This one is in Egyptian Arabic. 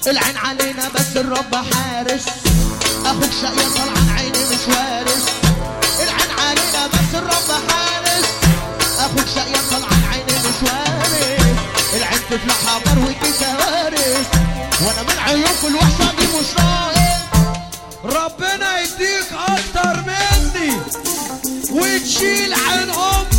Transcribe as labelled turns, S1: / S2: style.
S1: العين علينا بس الرب حارس اخوك شقيان طلعان عيني مش وارث العين علينا بس الرب حارس اخوك شقيان طلعان عيني مش وارث العين تفلح حمار ودي كوارث وانا من عيوب الوحشه دي مش راقص
S2: ربنا يديك اكتر مني وتشيل عن امي